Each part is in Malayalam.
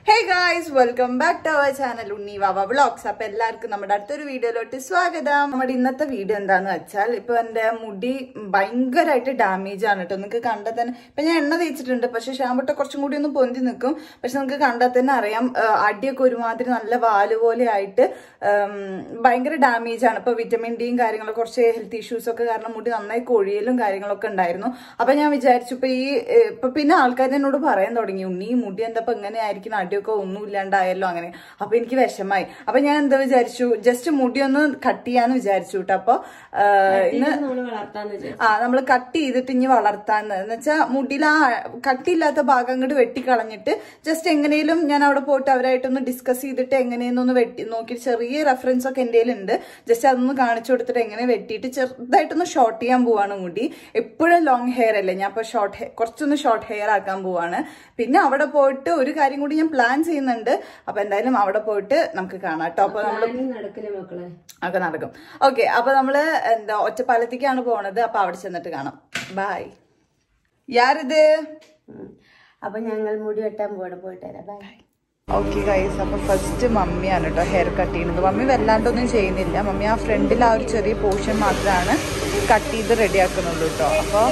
Hey guys welcome back to our channel Unni Vava vlogs അപ്പൊ എല്ലാവർക്കും നമ്മുടെ അടുത്തൊരു വീഡിയോയിലോട്ട് സ്വാഗതം നമ്മുടെ ഇന്നത്തെ വീഡിയോ എന്താന്ന് വെച്ചാൽ ഇപ്പൊ എന്റെ മുടി ഭയങ്കരമായിട്ട് ഡാമേജ് ആണ് കേട്ടോ നിങ്ങൾക്ക് കണ്ടാൽ തന്നെ ഇപ്പൊ ഞാൻ എണ്ണ തേച്ചിട്ടുണ്ട് പക്ഷെ ഷാമ്പട്ട കുറച്ചും കൂടി ഒന്ന് പൊന്തി നിൽക്കും പക്ഷെ നിങ്ങൾക്ക് കണ്ടാൽ തന്നെ അറിയാം ആ, അടിയൊക്കെ ഒരുമാതിരി നല്ല വാല് പോലെ ആയിട്ട് ഉം, ഭയങ്കര ഡാമേജ് ആണ് ഇപ്പൊ വിറ്റമിൻ ഡിയും കാര്യങ്ങളൊക്കെ കുറച്ച് ഹെൽത്ത് ഇഷ്യൂസ് ഒക്കെ കാരണം മുടി നന്നായി കൊഴിയലും കാര്യങ്ങളൊക്കെ ഉണ്ടായിരുന്നു അപ്പൊ ഞാൻ വിചാരിച്ചു ഇപ്പൊ ഈ ഏ, ഇപ്പൊ പിന്നെ ആൾക്കാർ എന്നോട് പറയാൻ തുടങ്ങി ഉണ്ണി ഈ മുടി എന്താ ഇപ്പൊ ഇങ്ങനെ ആയിരിക്കും അടിയൊക്കെ ഒന്നും ഇല്ലാണ്ടായല്ലോ അങ്ങനെ അപ്പൊ എനിക്ക് വിഷമായി അപ്പൊ ഞാൻ എന്താ വിചാരിച്ചു ജസ്റ്റ് മുടി ഒന്ന് കട്ട് ചെയ്യാന്ന് വിചാരിച്ചു കേട്ടോ അപ്പൊ ആ, ഇന്ന് നമ്മള് വളർത്താന്ന് വിചാരിച്ചു ആ നമ്മൾ കട്ട് ചെയ്തിട്ട് ഇനി വളർത്താന്ന് എന്ന് വെച്ചാൽ മുടിയിൽ ആ കട്ടിയില്ലാത്ത ഭാഗം അങ്ങോട്ട് വെട്ടിക്കളഞ്ഞിട്ട് ജസ്റ്റ് എങ്ങനെയും ഞാൻ അവിടെ പോയിട്ട് അവരായിട്ടൊന്ന് ഡിസ്കസ് ചെയ്തിട്ട് എങ്ങനെയെന്നൊന്ന് വെട്ടി നോക്കി ചെറിയ റെഫറൻസ് ഒക്കെ എൻ്റെ ഉണ്ട് ജസ്റ്റ് അതൊന്ന് കാണിച്ചു കൊടുത്തിട്ട് എങ്ങനെ വെട്ടിയിട്ട് ചെറുതായിട്ടൊന്ന് ഷോർട്ട് ചെയ്യാൻ പോവാണ് മുടി എപ്പോഴും ലോങ് ഹെയർ അല്ലേ ഞാൻ ഇപ്പോൾ ഷോർട്ട് ഹെയർ കുറച്ചൊന്ന് ഷോർട്ട് ഹെയർ ആക്കാൻ പോവാണ് പിന്നെ അവിടെ പോയിട്ട് ഒരു കാര്യം കൂടി ഞാൻ പ്ലാൻ ചെയ്യുന്നുണ്ട് അപ്പൊ എന്തായാലും അവിടെ പോയിട്ട് നമുക്ക് കാണാം കേട്ടോ അപ്പൊ നമ്മൾ പ്ലാനിങ് നടക്കില്ല മക്കളെ ഒക്കെ നടക്കും ഓക്കെ അപ്പൊ നമ്മള് എന്താ ഒറ്റപ്പാലത്തേക്കാണ് പോണത് അപ്പൊ അവിടെ ചെന്നിട്ട് കാണാം ബായ് യാരിത് ഉം. അപ്പൊ ഞങ്ങൾ മുടി വെട്ടാൻ പോകണം പോയിട്ട് വരാം ബൈ ഓക്കെ ഗൈസ് അപ്പൊ ഫസ്റ്റ് മമ്മിയാണ് കേട്ടോ ഹെയർ കട്ട് ചെയ്യുന്നത് മമ്മി വല്ലാണ്ടൊന്നും ചെയ്യുന്നില്ല മമ്മി ആ ഫ്രണ്ടിൽ ആ ഒരു ചെറിയ പോർഷൻ മാത്രമാണ് കട്ട് ചെയ്ത് റെഡി ആക്കുന്നുള്ളൂ കേട്ടോ അപ്പോൾ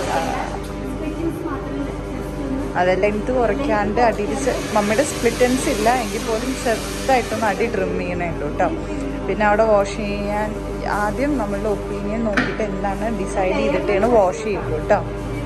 അതെ ലെങ്ത് കുറയ്ക്കാണ്ട് അടിയിൽ ചെ- മമ്മിയുടെ സ്പ്ലിറ്റൻസ് ഇല്ല എങ്കിൽ പോലും ചെറുതായിട്ടൊന്ന് അടി ട്രിം ചെയ്യണുള്ളൂ കേട്ടോ പിന്നെ അവിടെ വാഷ് ചെയ്യാൻ ആദ്യം നമ്മളുടെ ഒപ്പീനിയൻ നോക്കിയിട്ട് എന്താണ് ഡിസൈഡ് ചെയ്തിട്ടാണ് വാഷ് ചെയ്യുള്ളൂ കേട്ടോ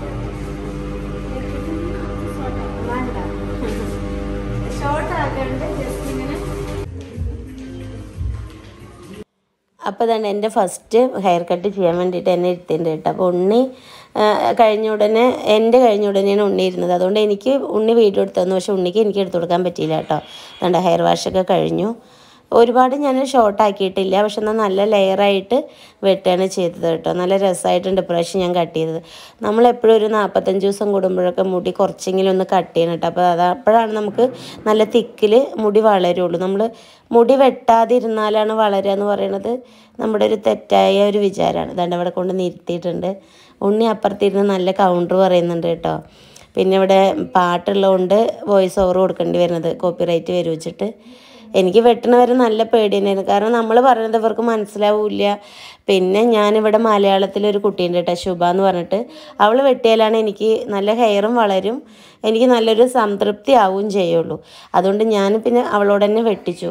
അപ്പോൾ തന്നെ എൻ്റെ ഫസ്റ്റ് ഹെയർ കട്ട് ചെയ്യാൻ വേണ്ടിയിട്ട് എന്നെ ഇരുത്തിയിട്ടുണ്ട് കേട്ടോ അപ്പോൾ ഉണ്ണി ആ, കഴിഞ്ഞ ഉടനെ എൻ്റെ കഴിഞ്ഞ ഉടനെയാണ് ഉണ്ണി ഇരുന്നത് അതുകൊണ്ട് എനിക്ക് ഉണ്ണി വീഡിയോ എടുത്തു തന്നു പക്ഷെ ഉണ്ണിക്ക് എനിക്ക് എടുത്തു കൊടുക്കാൻ പറ്റിയില്ല കേട്ടോ അതുകൊണ്ട് ഹെയർ വാഷൊക്കെ കഴിഞ്ഞു ഒരുപാട് ഞാൻ ഷോർട്ട് ആക്കിയിട്ടില്ല പക്ഷെ എന്നാൽ നല്ല ലെയറായിട്ട് വെട്ടുകയാണ് ചെയ്തത് കേട്ടോ നല്ല രസമായിട്ടുണ്ട് ഇപ്രാവശ്യം ഞാൻ കട്ട് ചെയ്തത് നമ്മളെപ്പോഴും ഒരു നാൽപ്പത്തഞ്ച് ദിവസം കൂടുമ്പോഴൊക്കെ മുടി കുറച്ചെങ്കിലും ഒന്ന് കട്ട് ചെയ്യണം കേട്ടോ അപ്പോൾ അത് അപ്പോഴാണ് നമുക്ക് നല്ല തിക്കിൽ മുടി വളരുള്ളൂ നമ്മൾ മുടി വെട്ടാതിരുന്നാലാണ് വളരുക എന്ന് പറയുന്നത് നമ്മുടെ ഒരു തെറ്റായ ഒരു വിചാരമാണ് അതുകൊണ്ട് അവിടെ കൊണ്ട് നിർത്തിയിട്ടുണ്ട് ഉണ്ണി അപ്പുറത്തിരുന്ന് നല്ല കൗണ്ടർ പറയുന്നുണ്ട് കേട്ടോ പിന്നെ ഇവിടെ പാട്ടുള്ളതുകൊണ്ട് വോയിസ് ഓവർ കൊടുക്കേണ്ടി വരുന്നത് കോപ്പിറൈറ്റ് വരും വെച്ചിട്ട് എനിക്ക് വെട്ടണവരെ നല്ല പേടി തന്നെയായിരുന്നു കാരണം നമ്മൾ പറയുന്നത് ഇവർക്ക് മനസ്സിലാവില്ല പിന്നെ ഞാനിവിടെ മലയാളത്തിലൊരു കുട്ടീൻ്റെ കേട്ടോ ശുഭ എന്ന് പറഞ്ഞിട്ട് അവൾ വെട്ടിയാലാണ് എനിക്ക് നല്ല ഹെയറും വളരും എനിക്ക് നല്ലൊരു സംതൃപ്തി ആവുകയും ചെയ്യുള്ളൂ അതുകൊണ്ട് ഞാൻ പിന്നെ അവളോട് തന്നെ വെട്ടിച്ചു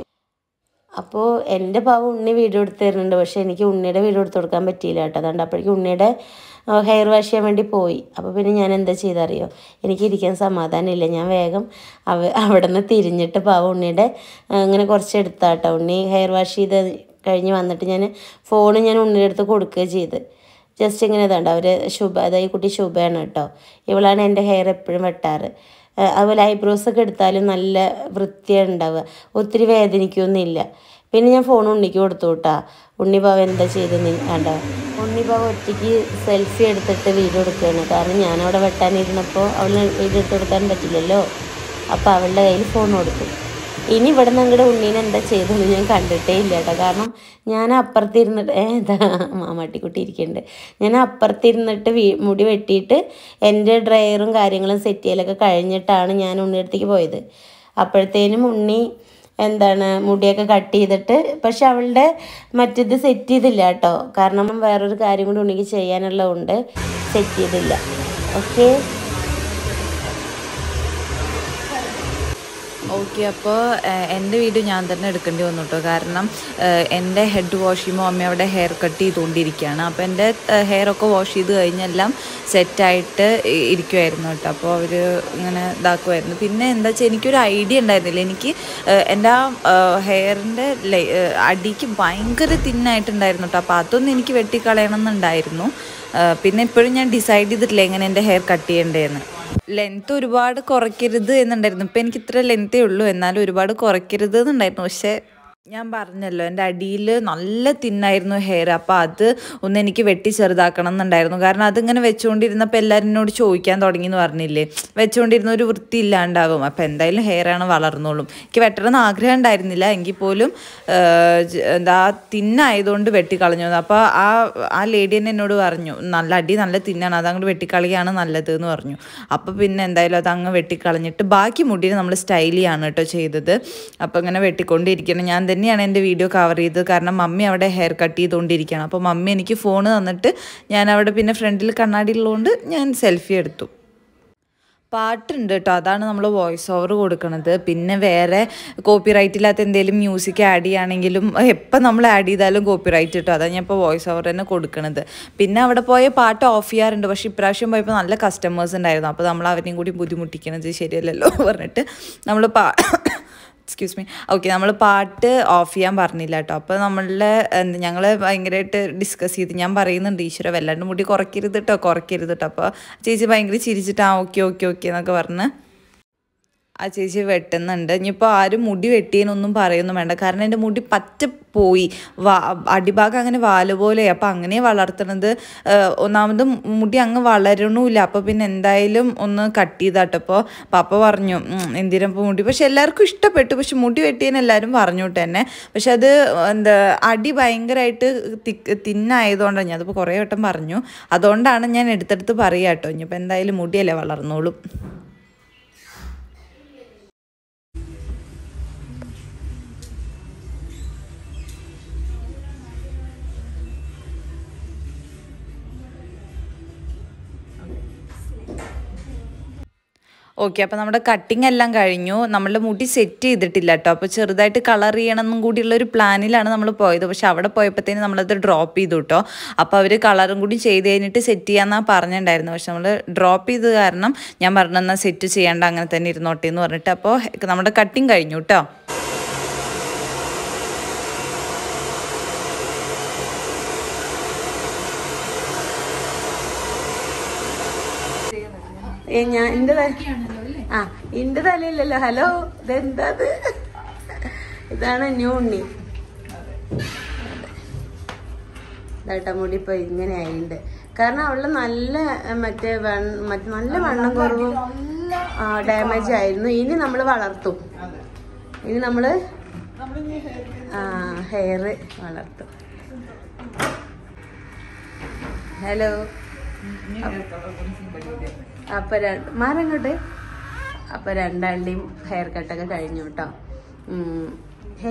അപ്പോൾ എൻ്റെ പാവം ഉണ്ണി വീഡിയോ എടുത്ത് തരുന്നുണ്ട് പക്ഷേ എനിക്ക് ഉണ്ണിയുടെ വീഡിയോ എടുത്ത് കൊടുക്കാൻ പറ്റിയില്ല കേട്ടോ അതുകൊണ്ട് അപ്പോഴേക്കും ഉണ്ണിയുടെ ഹെയർ വാഷ് ചെയ്യാൻ വേണ്ടി പോയി അപ്പോൾ പിന്നെ ഞാൻ എന്താ ചെയ്തറിയോ എനിക്ക് ഇരിക്കാൻ സമാധാനമില്ല ഞാൻ വേഗം അവ അവിടെ നിന്ന് തിരിഞ്ഞിട്ട് പാവം ഉണ്ണിയുടെ ആ, ഇങ്ങനെ കുറച്ച് എടുത്താട്ടോ ഉണ്ണി ഹെയർ വാഷ് ചെയ്ത് കഴിഞ്ഞ് വന്നിട്ട് ഞാൻ ഫോൺ ഞാൻ ഉണ്ണിയുടെ അടുത്ത് കൊടുക്കുകയും ചെയ്ത് ജസ്റ്റ് ഇങ്ങനെ ഇതാണ്ട് അവർ ശുഭ അതായത് ഈ കുട്ടി ശുഭയാണ് കേട്ടോ ഇവളാണ് എൻ്റെ ഹെയർ എപ്പോഴും വെട്ടാറ് ആ, അതുപോലെ ഐബ്രോസ് ഒക്കെ എടുത്താലും നല്ല വൃത്തിയാണ് ഉണ്ടാവുക ഒത്തിരി വേദനിക്കൊന്നുമില്ല പിന്നെ ഞാൻ ഫോൺ ഉണ്ണിക്ക് കൊടുത്തു കേട്ടാ ഉണ്ണിബാവ എന്താ ചെയ്തെന്ന് കണ്ട ഉണ്ണിബാവ ഒറ്റയ്ക്ക് സെൽഫി എടുത്തിട്ട് വീഡിയോ എടുക്കുകയാണ് കാരണം ഞാനവിടെ വെട്ടാനിരുന്നപ്പോൾ അവളിന് വീഡിയോ എടുത്ത് കൊടുക്കാൻ പറ്റില്ലല്ലോ അപ്പോൾ അവളുടെ കയ്യിൽ ഫോൺ കൊടുത്തു ഇനി ഇവിടെ നിന്ന് അങ്ങോട്ട് ഉണ്ണീനെ എന്താ ചെയ്തതെന്ന് ഞാൻ കണ്ടിട്ടേ ഇല്ല കേട്ടോ കാരണം ഞാൻ അപ്പുറത്തിരുന്നിട്ട് ഏ ഇതാ മാമാട്ടിക്കുട്ടി ഇരിക്കുന്നുണ്ട് ഞാൻ അപ്പുറത്തിരുന്നിട്ട് വീ മുടി വെട്ടിയിട്ട് എൻ്റെ ഡ്രയറും കാര്യങ്ങളും സെറ്റ് ചെയ്യലൊക്കെ കഴിഞ്ഞിട്ടാണ് ഞാൻ ഉണ്ണിയുടെ അടുത്തേക്ക് പോയത് അപ്പോഴത്തേനും ഉണ്ണി എന്താണ് മുടിയൊക്കെ കട്ട് ചെയ്തിട്ട് പക്ഷെ അവളുടെ മറ്റേത് സെറ്റ് ചെയ്തില്ല കേട്ടോ കാരണം വേറൊരു കാര്യം കൂടി ഉണ്ണിക്ക് ചെയ്യാനുള്ളതുകൊണ്ട് സെറ്റ് ചെയ്തില്ല ഓക്കെ ഓക്കെ അപ്പോൾ എൻ്റെ വീഡിയോ ഞാൻ തന്നെ എടുക്കേണ്ടി വന്നു കേട്ടോ കാരണം ഏഹ്, എൻ്റെ ഹെഡ് വാഷ് ചെയ്യുമ്പോൾ അമ്മ അവിടെ ഹെയർ കട്ട് ചെയ്തുകൊണ്ടിരിക്കുകയാണ് അപ്പോൾ എൻ്റെ ഹെയർ ഒക്കെ വാഷ് ചെയ്ത് കഴിഞ്ഞെല്ലാം സെറ്റായിട്ട് ഇരിക്കുമായിരുന്നു കേട്ടോ അപ്പോൾ അവർ ഇങ്ങനെ ഇതാക്കുമായിരുന്നു പിന്നെ എന്താ വെച്ചാൽ എനിക്കൊരു ഐഡിയ ഉണ്ടായിരുന്നില്ല എനിക്ക് ഏഹ്, എൻ്റെ ആ ഹെയറിൻ്റെ അടിക്ക് ഭയങ്കര തിന്നായിട്ടുണ്ടായിരുന്നു കേട്ടോ അപ്പോൾ അതൊന്നും എനിക്ക് വെട്ടിക്കളയണം എന്നുണ്ടായിരുന്നു ഏഹ്, പിന്നെ ഇപ്പോഴും ഞാൻ ഡിസൈഡ് ചെയ്തിട്ടില്ല എങ്ങനെ എൻ്റെ ഹെയർ കട്ട് ചെയ്യേണ്ടതെന്ന് ലെങ്ത് ഒരുപാട് കുറയ്ക്കരുത് എന്നുണ്ടായിരുന്നു ഇപ്പം എനിക്ക് ഇത്ര ലെങ്തേ ഉള്ളൂ എന്നാലും ഒരുപാട് കുറയ്ക്കരുത് എന്നുണ്ടായിരുന്നു പക്ഷേ ഞാൻ പറഞ്ഞല്ലോ എൻ്റെ അടിയിൽ നല്ല തിന്നായിരുന്നു ഹെയർ അപ്പോൾ അത് ഒന്ന് എനിക്ക് വെട്ടി ചെറുതാക്കണം എന്നുണ്ടായിരുന്നു കാരണം അതിങ്ങനെ വെച്ചുകൊണ്ടിരുന്നപ്പോൾ എല്ലാവരും എന്നോട് ചോദിക്കാൻ തുടങ്ങി എന്ന് പറഞ്ഞില്ലേ വെച്ചുകൊണ്ടിരുന്ന ഒരു വൃത്തി ഇല്ലാണ്ടാവും അപ്പോൾ എന്തായാലും ഹെയറാണ് വളർന്നോളും എനിക്ക് വെട്ടണമെന്ന് ആഗ്രഹം ഉണ്ടായിരുന്നില്ല എങ്കിൽ പോലും ആ, ജ- എന്താ തിന്നായതുകൊണ്ട് വെട്ടിക്കളഞ്ഞു അപ്പോൾ ആ ആ ലേഡി തന്നെ എന്നോട് പറഞ്ഞു നല്ല അടി നല്ല തിന്നാണ് അതങ്ങോട്ട് വെട്ടിക്കളിയാണ് നല്ലത് എന്ന് പറഞ്ഞു അപ്പോൾ പിന്നെ എന്തായാലും അത് അങ്ങ് വെട്ടിക്കളഞ്ഞിട്ട് ബാക്കി മുടിയിൽ നമ്മൾ സ്റ്റൈലിയാണ് കേട്ടോ ചെയ്തത് അപ്പോൾ ഇങ്ങനെ വെട്ടിക്കൊണ്ടിരിക്കണം ഞാൻ തന്നെയാണ് എൻ്റെ വീഡിയോ കവർ ചെയ്തത് കാരണം മമ്മി അവിടെ ഹെയർ കട്ട് ചെയ്തുകൊണ്ടിരിക്കുകയാണ് അപ്പോൾ മമ്മി എനിക്ക് ഫോൺ തന്നിട്ട് ഞാൻ അവിടെ പിന്നെ ഫ്രണ്ടിൽ കണ്ണാടി ഉള്ളതുകൊണ്ട് ഞാൻ സെൽഫി എടുത്തു പാട്ടുണ്ട് കേട്ടോ അതാണ് നമ്മൾ വോയിസ് ഓവർ കൊടുക്കുന്നത് പിന്നെ വേറെ കോപ്പി റൈറ്റ് ഇല്ലാത്ത എന്തെങ്കിലും മ്യൂസിക് ആഡ് ചെയ്യുകയാണെങ്കിലും എപ്പോൾ നമ്മൾ ആഡ് ചെയ്താലും കോപ്പി റൈറ്റ് കിട്ടും അതാണ് ഞാൻ ഇപ്പോൾ വോയിസ് ഓവർ തന്നെ കൊടുക്കുന്നത് പിന്നെ അവിടെ പോയ പാട്ട് ഓഫ് ചെയ്യാറുണ്ട് പക്ഷേ ഇപ്രാവശ്യം പോയപ്പോൾ നല്ല കസ്റ്റമേഴ്സ് ഉണ്ടായിരുന്നു അപ്പോൾ നമ്മൾ അവരെയും കൂടി ബുദ്ധിമുട്ടിക്കണത് ശരിയല്ലല്ലോ പറഞ്ഞിട്ട് നമ്മൾ പാ എക്സ്ക്യൂസ് മീ ഓക്കെ നമ്മൾ പാട്ട് ഓഫ് ചെയ്യാൻ പറഞ്ഞില്ല കേട്ടോ അപ്പോൾ നമ്മളുടെ ഞങ്ങൾ ഭയങ്കരമായിട്ട് ഡിസ്കസ് ചെയ്ത് ഞാൻ പറയുന്നുണ്ട് ഈശ്വര വല്ലാണ്ട് മുടി കുറയ്ക്കരുത് കേട്ടോ കുറയ്ക്കരുത് കേട്ടോ അപ്പോൾ ചേച്ചി ഭയങ്കര ചിരിച്ചിട്ട് ആ ഓക്കെ ഓക്കെ ഓക്കെ എന്നൊക്കെ പറഞ്ഞ് ആ ചേച്ചി വെട്ടുന്നുണ്ട് ഇനിയിപ്പോൾ ആരും മുടി വെട്ടിയെന്നൊന്നും പറയൊന്നും വേണ്ട കാരണം എൻ്റെ മുടി പറ്റ പോയി വാ അടിഭാഗം അങ്ങനെ വാല് പോലെ അപ്പോൾ അങ്ങനെ വളർത്തുന്നത് ഏഹ്, ഒന്നാമത് മുടി അങ്ങ് വളരണമില്ല അപ്പോൾ പിന്നെ എന്തായാലും ഒന്ന് കട്ട് ചെയ്താട്ടോ അപ്പോൾ പപ്പ പറഞ്ഞു "ഉം, എന്തിനാ ഇപ്പോൾ മുടി പക്ഷെ എല്ലാവർക്കും ഇഷ്ടപ്പെട്ടു പക്ഷെ മുടി വെട്ടിയെന്ന് എല്ലാവരും പറഞ്ഞു കേട്ടോ എന്നെ പക്ഷെ അത് എന്താ അടി ഭയങ്കരമായിട്ട് തിക്ക് തിന്നായതുകൊണ്ടാണ് ഞാൻ അതിപ്പോൾ കുറേ വട്ടം പറഞ്ഞു അതുകൊണ്ടാണ് ഞാൻ എടുത്തെടുത്ത് പറയുക കേട്ടോ ഇനിയിപ്പോൾ എന്തായാലും മുടിയല്ലേ വളർന്നോളും ഓക്കെ അപ്പോൾ നമ്മുടെ കട്ടിങ് എല്ലാം കഴിഞ്ഞു നമ്മളുടെ മുടി സെറ്റ് ചെയ്തിട്ടില്ല കേട്ടോ അപ്പോൾ ചെറുതായിട്ട് കളർ ചെയ്യണമെന്നും കൂടിയുള്ള ഒരു പ്ലാനിലാണ് നമ്മൾ പോയത് പക്ഷെ അവിടെ പോയപ്പോഴത്തേന് നമ്മളത് ഡ്രോപ്പ് ചെയ്തു കേട്ടോ അപ്പോൾ അവർ കളറും കൂടി ചെയ്ത് കഴിഞ്ഞിട്ട് സെറ്റ് ചെയ്യാമെന്നാണ് പറഞ്ഞിട്ടുണ്ടായിരുന്നു പക്ഷെ നമ്മൾ ഡ്രോപ്പ് ചെയ്ത് കാരണം ഞാൻ പറഞ്ഞു എന്നാൽ സെറ്റ് ചെയ്യേണ്ട അങ്ങനെ തന്നെ ഇരുന്നോട്ടെ എന്ന് പറഞ്ഞിട്ട് അപ്പോൾ നമ്മുടെ കട്ടിങ് കഴിഞ്ഞു കേട്ടോ ഏ ഞാൻ എന്റെ ത- ആ എന്റെ തലയില്ലല്ലോ ഹലോ ഇതെന്താ ഇത്? ഇതാണ് ന്യൂ ഉണ്ണി ഇതാട്ടാ മുടി ഇപ്പൊ ഇങ്ങനെ ആയിണ്ട് കാരണം അവള് നല്ല ഏ, മറ്റേ വൺ- മറ്റേ നല്ല വണ്ണം കുറവും ഡാമേജ് ആയിരുന്നു ഇനി നമ്മൾ വളർത്തും ഇനി നമ്മള് ഹെയർ വളർത്തും ഹലോ അപ്പൊ രണ്ട് മാറങ്ങോട്ട് അപ്പൊ രണ്ടാളുടെയും ഹെയർ കട്ടൊക്കെ കഴിഞ്ഞു കേട്ടോ ഉം. ഹേ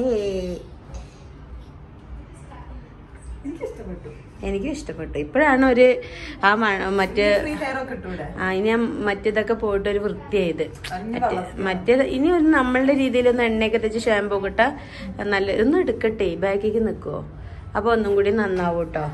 എനിക്കും ഇഷ്ടപ്പെട്ടു ഇപ്പോഴാണ് ഒരു ആ മ- മറ്റേ ആ ഇനി ആ മറ്റേതൊക്കെ പോയിട്ട് ഒരു വൃത്തിയായത് മറ്റേ മറ്റേത് ഇനി ഒരു നമ്മളുടെ രീതിയിലൊന്ന് എണ്ണയൊക്കെ തെച്ച് ഷാമ്പൂ കിട്ട നല്ല ഒന്ന് എടുക്കട്ടെ ബാക്കിക്ക് നിൽക്കുവോ അപ്പൊ ഒന്നും കൂടി നന്നാവും കേട്ടോ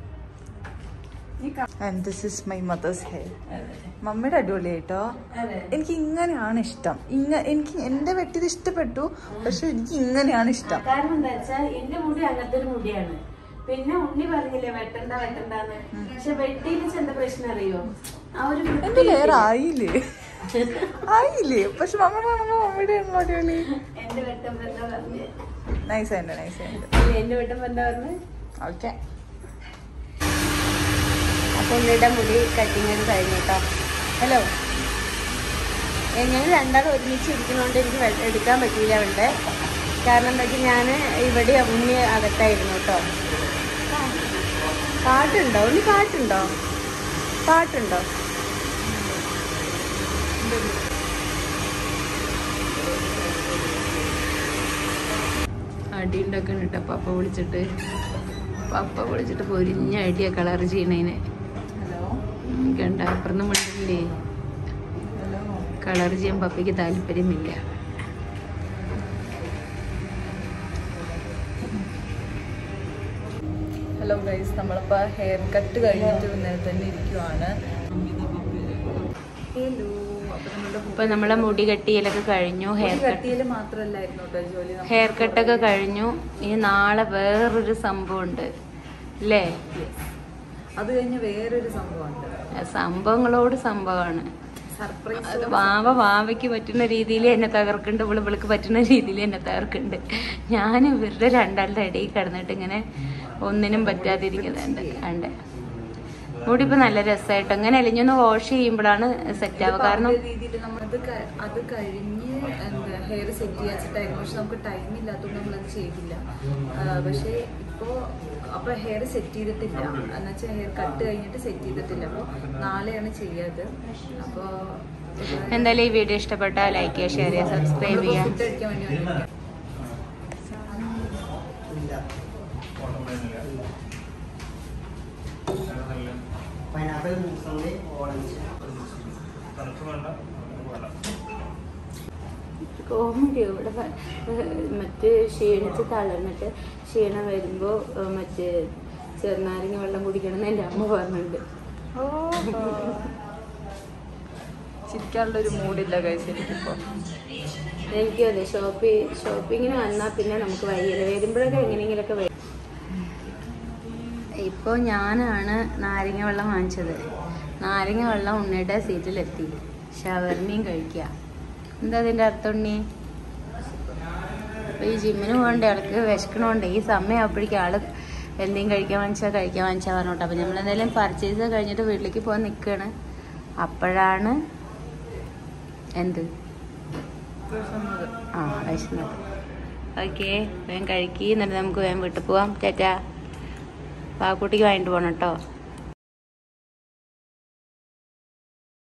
and this is my mother's hair മമ്മിയുടെ അടിപൊളിയായിട്ടോ എനിക്ക് ഇങ്ങനെയാണ് ഇഷ്ടം ഇങ്ങ എനിക്ക് എന്റെ വെട്ടിയത് ഇഷ്ടപ്പെട്ടു പക്ഷെ എനിക്ക് ഇങ്ങനെയാണ് ഇഷ്ടം കാരണം എന്താ വെച്ചാൽ എന്റെ മുടി അങ്ങനത്തെ ഒരു മുടിയാണ് പിന്നെ ഉണ്ണി പറഞ്ഞില്ലേ വെട്ടണ്ട വെട്ടണ്ടെന്ന് പക്ഷെ വെട്ടിയിൽ ചെന്ന പ്രശ്നം അറിയോ ആ ഒരു എന്റെ ലെയർ ആയില്ലേ ആയില്ലേ പക്ഷെ മമ്മ കാണുമ്പോ മമ്മിയുടെ ആണല്ലോ അടിപൊളി എന്റെ വെട്ടം എന്താ പറഞ്ഞ് നൈസ് ഉണ്ട് നൈസ് ഉണ്ട് എന്റെ വെട്ടം എന്താ പറഞ്ഞ് ഓക്കെ അപ്പൊ ഉണ്ണിയുടെ മുടി കട്ടിങ് ഒക്കെ കഴിഞ്ഞു കേട്ടോ ഹലോ ഞങ്ങൾ രണ്ടാളും ഒരുമിച്ച് ഇരിക്കുന്നതുകൊണ്ട് എനിക്ക് വെ- എടുക്കാൻ പറ്റിയില്ല അവളുടെ കാരണം എന്താ വെച്ചാൽ ഞാൻ ഇവിടെ ഉണ്ണി അകത്തായിരുന്നു കേട്ടോ പാട്ടുണ്ടോ ഉണ്ണി പാട്ടുണ്ടോ പാട്ടുണ്ടോ അടി ഉണ്ടാക്കാൻ കേട്ടോ പപ്പ വിളിച്ചിട്ട് പപ്പ വിളിച്ചിട്ട് പൊരിഞ്ഞ അടിയ കളർ ചെയ്യണേന് കണ്ട അപ്പുറന്ന് മിണ്ടില്ലേ കളർ ചെയ്യാൻ പപ്പയ്ക്ക് താല്പര്യമില്ല ഹലോ ഗൈസ് നമ്മളിപ്പോ ഹെയർ കട്ട് കഴിഞ്ഞിട്ട് ഇന്നലെ തന്നെ ഇരിക്കുവാണ് ഇപ്പൊ നമ്മളെ മുടി കെട്ടിയലൊക്കെ കഴിഞ്ഞു ഹെയർ കട്ട് കട്ടിയില് മാത്രല്ലായിരുന്നു കേട്ടോ ജോലി ഹെയർ കട്ടൊക്കെ കഴിഞ്ഞു ഇനി നാളെ വേറൊരു സംഭവം ഉണ്ട് അല്ലേ അത് കഴിഞ്ഞ് വേറൊരു സംഭവമുണ്ട് സംഭവങ്ങളോട് സംഭവമാണ് സർപ്രൈസ് അത് വാവ വാവയ്ക്ക് പറ്റുന്ന രീതിയിൽ എന്നെ തകർക്കുന്നുണ്ട് ഇവള് ഇവൾക്ക് പറ്റുന്ന രീതിയിൽ എന്നെ തകർക്കുന്നുണ്ട് ഞാൻ ഇവരുടെ രണ്ടാളുടെ ഇടയിൽ കിടന്നിട്ട് ഇങ്ങനെ ഒന്നിനും പറ്റാതിരിക്കുന്നുണ്ട് കണ്ടേ മുടി ഇപ്പൊ നല്ല രസമായിട്ട് അങ്ങനെ അലിഞ്ഞൊന്ന് വാഷ് ചെയ്യുമ്പോഴാണ് സെറ്റ് ആവുക കാരണം രീതിയിൽ നമ്മളത് ക- അത് കഴിഞ്ഞ് എന്താ ഹെയർ സെറ്റ് ചെയ്യാച്ചിട്ടായിരുന്നു പക്ഷെ നമുക്ക് ടൈം ഇല്ലാത്തതുകൊണ്ട് നമ്മളത് ചെയ്തില്ല ആ, പക്ഷേ ഇപ്പോൾ അപ്പോൾ ഹെയർ സെറ്റ് ചെയ്തിട്ടില്ല എന്നുവെച്ചാൽ ഹെയർ കട്ട് കഴിഞ്ഞിട്ട് സെറ്റ് ചെയ്തിട്ടില്ല അപ്പോൾ നാളെയാണ് ചെയ്യാത് അപ്പോൾ എന്തായാലും ഈ വീഡിയോ ഇഷ്ടപ്പെട്ടാൽ ലൈക്ക് ചെയ്യുക ഷെയർ ചെയ്യുക സബ്സ്ക്രൈബ് ചെയ്യുക ഫുഡ് കഴിക്കാൻ വേണ്ടി വന്നിരിക്കുകയാണ്. പൈനാപ്പിൾ മൂസമ്പി ഓറഞ്ച് കോമഡി ഇവിടെ പ- മറ്റേ ക്ഷീണിച്ച് തളർന്നിട്ട് ക്ഷീണം വരുമ്പോൾ മറ്റേ ചെറുനാരങ്ങ വെള്ളം കുടിക്കണം എന്ന് എൻ്റെ അമ്മ പറഞ്ഞിട്ടുണ്ട് ചിരിക്കാനുള്ള ഒരു മൂഡില്ല കഴിച്ച് എനിക്കിപ്പോൾ എനിക്കും അതെ ഷോപ്പി ഷോപ്പിങ്ങിന് വന്നാൽ പിന്നെ നമുക്ക് വൈകില്ല വരുമ്പോഴൊക്കെ എങ്ങനെയെങ്കിലുമൊക്കെ വരും ഇപ്പോൾ ഞാനാണ് നാരങ്ങ വെള്ളം വാങ്ങിച്ചത് നാരങ്ങ വെള്ളം ഉണ്ണിയുടെ സീറ്റിലെത്തി ഷവർമയും കഴിക്കുക എന്താ അതിൻ്റെ അർത്ഥം ഉണ്ണി അപ്പോൾ ഈ ജിമ്മിന് പോകണ്ട ആൾക്ക് വിശക്കണോണ്ട് ഈ സമയം അപ്പോഴേക്കും ആള് എന്തെങ്കിലും കഴിക്കാൻ വാങ്ങിച്ചാൽ കഴിക്കാൻ വാങ്ങിച്ചാൽ പറഞ്ഞോട്ടെ അപ്പോൾ നമ്മൾ എന്തായാലും പർച്ചേസ് കഴിഞ്ഞിട്ട് വീട്ടിലേക്ക് പോകാൻ നിൽക്കുകയാണ് അപ്പോഴാണ് എന്ത് ആ വിശന്നത് ഓക്കെ വേഗം കഴിക്കി എന്നിട്ട് നമുക്ക് വേഗം വീട്ടിൽ പോവാം ചേറ്റാ പാക്കുട്ടിക്ക് വാങ്ങിട്ട് പോകണം കേട്ടോ